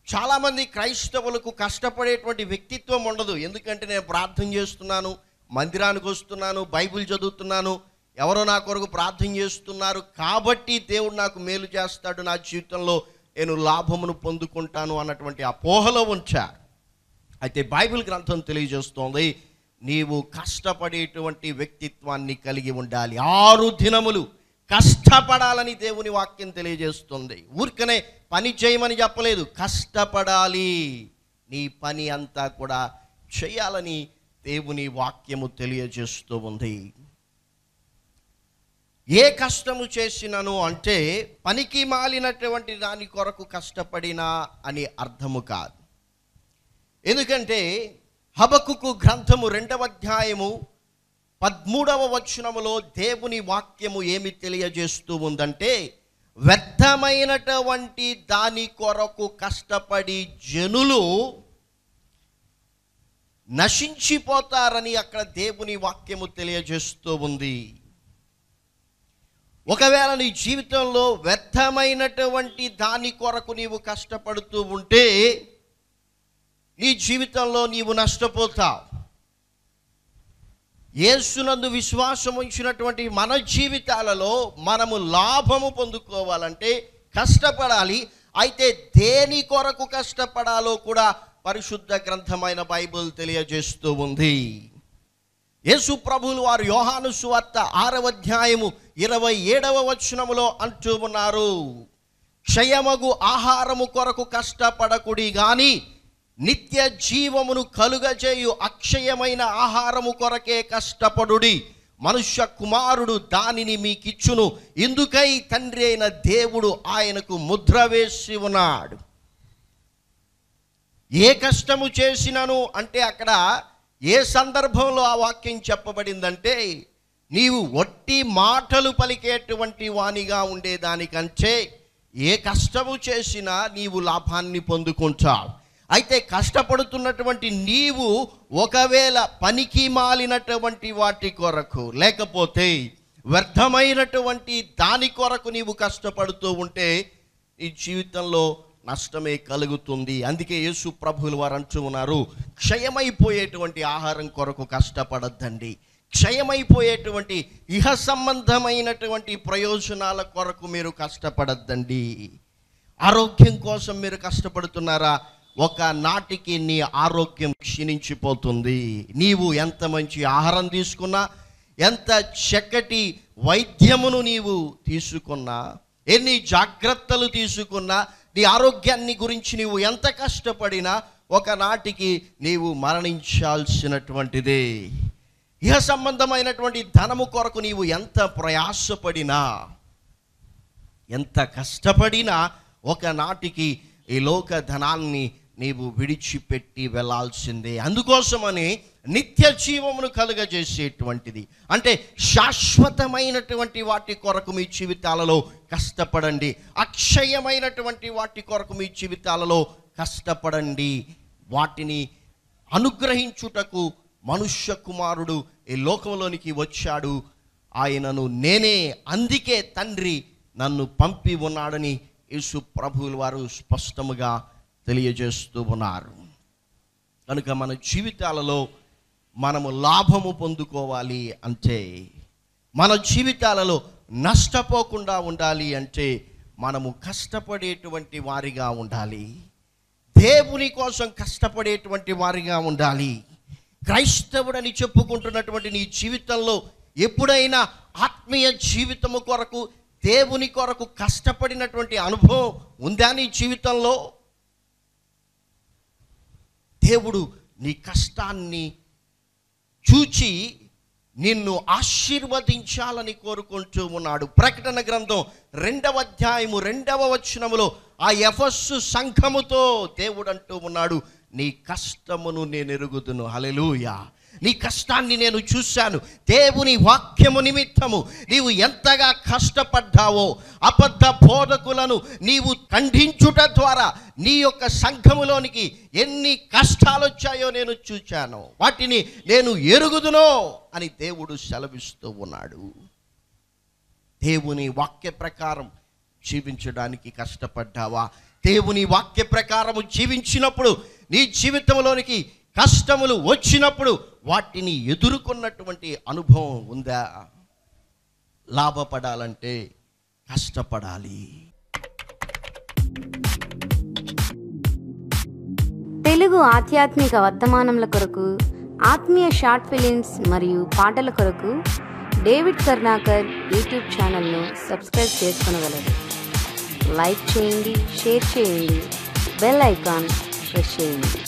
చాలామంది క్రైస్తవులకు కష్టపడేటువంటి వ్యక్తిత్వం ఉండదు ఎందుకంటే నేను ప్రార్థన చేస్తున్నాను మందిరానికి వస్తున్నాను బైబిల్ చదువుతున్నాను ఎవరో నా కొరకు ప్రార్థన చేస్తున్నారు కాబట్టి దేవుడు నాకు మేలు చేస్తాడు నా జీవితంలో నేను లాభమును పొందుకుంటాను అన్నటువంటి అపోహలో ఉంచారు అయితే బైబిల్ గ్రంథం తెలియజేస్తోంది నీవు కష్టపడేటువంటి వ్యక్తిత్వాన్ని కలిగి ఉండాలి ఆరు దినములు కష్టపడాలని దేవుని వాక్యం తెలియజేస్తుంది ఊరికనే పని చేయమని చెప్పలేదు కష్టపడాలి నీ పని అంతా కూడా చేయాలని దేవుని వాక్యము తెలియజేస్తూ ఉంది ఏ కష్టము చేసినను అంటే పనికి మాలినటువంటి దాని కొరకు కష్టపడినా అని అర్థము కాదు ఎందుకంటే హబకుకు గ్రంథము రెండవ అధ్యాయము పదమూడవ వచనములో దేవుని వాక్యము ఏమి తెలియజేస్తూ ఉందంటే వ్యర్థమైనటువంటి దాని కొరకు కష్టపడి జనులు నశించిపోతారని అక్కడ దేవుని వాక్యము తెలియజేస్తూ ఉంది ఒకవేళ నీ జీవితంలో వ్యర్థమైనటువంటి దాని కొరకు నీవు కష్టపడుతూ ఉంటే నీ జీవితంలో నీవు నష్టపోతావు యేసునందు విశ్వాసం ఉంచినటువంటి మన జీవితాలలో మనము లాభము పొందుకోవాలంటే కష్టపడాలి అయితే దేని కొరకు కష్టపడాలో కూడా పరిశుద్ధ గ్రంథమైన బైబిల్ తెలియజేస్తూ ఉంది యేసు ప్రభువులు వారు యోహాను సువార్త ఆరవ అధ్యాయము ఇరవై ఏడవ వచనములో అంటూ ఉన్నారు క్షయమగు ఆహారము కొరకు కష్టపడకుడి గాని నిత్య జీవమును కలుగజేయు అక్షయమైన ఆహారము కొరకే కష్టపడుడి మనుష్య కుమారుడు దానిని మీకిచ్చును ఇందుకై తండ్రి అయిన దేవుడు ఆయనకు ముద్ర వేసి ఉన్నాడు ఏ కష్టము చేసినను అంటే అక్కడ ఏ సందర్భంలో ఆ వాక్యం చెప్పబడిందంటే నీవు ఒట్టి మాటలు పలికేటువంటి వానిగా ఉండేదానికంటే ఏ కష్టము చేసినా నీవు లాభాన్ని పొందుకుంటావు అయితే కష్టపడుతున్నటువంటి నీవు ఒకవేళ పనికి మాలినటువంటి వాటి కొరకు లేకపోతే వ్యర్థమైనటువంటి దాని కొరకు నీవు కష్టపడుతూ ఉంటే ఈ జీవితంలో నష్టమే కలుగుతుంది అందుకే యేసు ప్రభువులు వారు అంటూ ఉన్నారు క్షయమైపోయేటువంటి ఆహారం కొరకు కష్టపడద్దండి క్షయమైపోయేటువంటి ఇహ సంబంధమైనటువంటి ప్రయోజనాల కొరకు మీరు కష్టపడద్దండి ఆరోగ్యం కోసం మీరు కష్టపడుతున్నారా ఒక నాటికి నీ ఆరోగ్యం క్షీణించిపోతుంది నీవు ఎంత మంచి ఆహారం తీసుకున్నా ఎంత చక్కటి వైద్యమును నీవు తీసుకున్నా ఎన్ని జాగ్రత్తలు తీసుకున్నా నీ ఆరోగ్యాన్ని గురించి నీవు ఎంత కష్టపడినా ఒకనాటికి నీవు మరణించాల్సినటువంటిదే ఇహ సంబంధమైనటువంటి ధనము కొరకు నీవు ఎంత ప్రయాసపడినా ఎంత కష్టపడినా ఒకనాటికి ఈ లోక ధనాన్ని నీవు విడిచిపెట్టి వెళ్ళాల్సిందే అందుకోసమని నిత్య జీవమును కలుగజేసేటువంటిది అంటే శాశ్వతమైనటువంటి వాటి కొరకు మీ జీవితాలలో కష్టపడండి అక్షయమైనటువంటి వాటి కొరకు మీ జీవితాలలో కష్టపడండి వాటిని అనుగ్రహించుటకు మనుష్య కుమారుడు ఈ లోకంలోనికి వచ్చాడు ఆయనను నేనే అందుకే తండ్రి నన్ను పంపి ఉన్నాడని యేసు ప్రభువుల వారు స్పష్టముగా తెలియజేస్తూ ఉన్నారు కనుక మన జీవితాలలో మనము లాభము పొందుకోవాలి అంటే మన జీవితాలలో నష్టపోకుండా ఉండాలి అంటే మనము కష్టపడేటువంటి వారిగా ఉండాలి దేవుని కోసం కష్టపడేటువంటి వారిగా ఉండాలి క్రైస్తవుడని చెప్పుకుంటున్నటువంటి నీ జీవితంలో ఎప్పుడైనా ఆత్మీయ జీవితము కొరకు దేవుని కొరకు కష్టపడినటువంటి అనుభవం ఉందా నీ జీవితంలో దేవుడు నీ కష్టాన్ని చూచి నిన్ను ఆశీర్వదించాలని కోరుకుంటూ ఉన్నాడు ప్రకటన గ్రంథం రెండవ అధ్యాయము రెండవ వచనములో ఆ ఎఫస్సు సంఘముతో దేవుడు అంటూ ఉన్నాడు నీ కష్టమును నేను ఎరుగుదును హలెలూయా నీ కష్టాన్ని నేను చూశాను దేవుని వాక్యము నిమిత్తము నీవు ఎంతగా కష్టపడ్డావో అబద్ధ బోధకులను నీవు ఖండించుట ద్వారా నీ యొక్క సంఘములోనికి ఎన్ని కష్టాలు వచ్చాయో నేను చూచాను వాటిని నేను ఎరుగుదునో అని దేవుడు సెలవిస్తూ ఉన్నాడు దేవుని వాక్య ప్రకారం జీవించడానికి కష్టపడ్డావా దేవుని వాక్య ప్రకారము జీవించినప్పుడు నీ జీవితంలోనికి కష్టములు వచ్చినప్పుడు వాటిని ఎదుర్కొన్నటువంటి అనుభవం ఉందా లాభపడాలంటే కష్టపడాలి తెలుగు ఆధ్యాత్మిక వర్తమానముల కొరకు ఆత్మీయ షార్ట్ ఫిలిమ్స్ మరియు పాటల కొరకు డేవిడ్ కర్ణాకర్ యూట్యూబ్ ఛానల్ను సబ్స్క్రైబ్ చేసుకొనగలరు లైక్ చేయండి షేర్ చేయండి బెల్ ఐకాన్ ప్రెస్ చేయండి